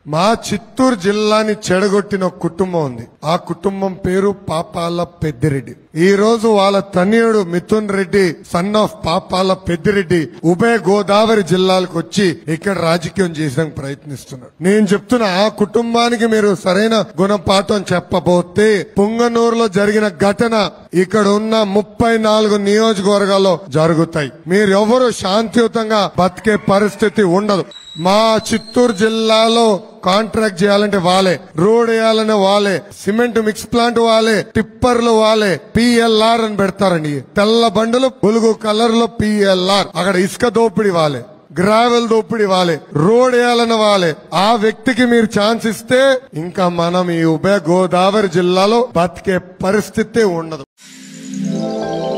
మా చిత్తూరు జిల్లాని చెడగొట్టిన ఒక కుటుంబం ఉంది ఆ కుటుంబం పేరు పాపాల పెద్దిరెడ్డి ఈ రోజు వాళ్ళ తనయుడు మిథున్ రెడ్డి సన్ ఆఫ్ పాపాల పెద్దిరెడ్డి ఉభయ గోదావరి జిల్లాలకు వచ్చి ఇక్కడ రాజకీయం చేయడానికి ప్రయత్నిస్తున్నాడు నేను చెప్తున్నా ఆ కుటుంబానికి మీరు సరైన గుణపాఠం చెప్పబోతే పుంగనూరులో జరిగిన ఘటన ఇక్కడ ఉన్న ముప్పై నాలుగు నియోజకవర్గాల్లో జరుగుతాయి మీరెవరు శాంతియుతంగా బతికే పరిస్థితి ఉండదు మా చిత్తూరు జిల్లాలో కాంట్రాక్ట్ చేయాలంటే వాళ్ళే రోడ్ వేయాలనే వాళ్ళే సిమెంట్ మిక్స్ ప్లాంట్ వాళ్ళే టిప్పర్లు వాళ్ళే పిఎల్ఆర్ అని పెడతారండి తెల్ల బండులు పులుగు కలర్ లో పిఎల్ఆర్ అక్కడ ఇసుక దోపిడి వాళ్ళే గ్రావెల్ దోపిడి వాళ్ళే రోడ్ వేయాలన్న వాళ్ళే ఆ వ్యక్తికి మీరు ఛాన్స్ ఇస్తే ఇంకా మనం ఈ ఉభయ గోదావరి జిల్లాలో బతికే పరిస్థితి ఉండదు